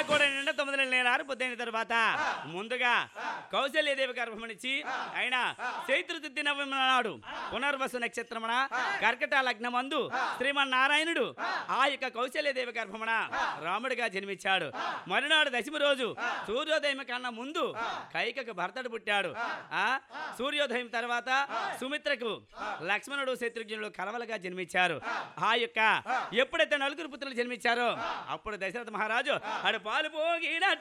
కూడా నిండా తొమ్మిది నెలలు నేను ఆరిపోతైన తర్వాత ముందుగా కౌశల్యదేవి గర్భమనిచ్చి ఆయన చైత్రతిథి నవమి నాడు పునర్వసు నక్షత్రమున కర్కట లగ్నమందు శ్రీమన్నారాయణుడు ఆ యొక్క కౌశల్యదేవి గర్భమున రాముడిగా జన్మించాడు మరునాడు దశమి రోజు సూర్యోదయం కన్నా ముందు కైకకు భర్తడు పుట్టాడు ఆ సూర్యోదయం తర్వాత సుమిత్రకు లక్ష్మణుడు శత్రుఘ్నుడు కలవలుగా జన్మించారు ఆ యొక్క ఎప్పుడైతే నలుగురు పుత్రులు జన్మించారో అప్పుడు దశరథ మహారాజు ఆడు పాలు పోగిన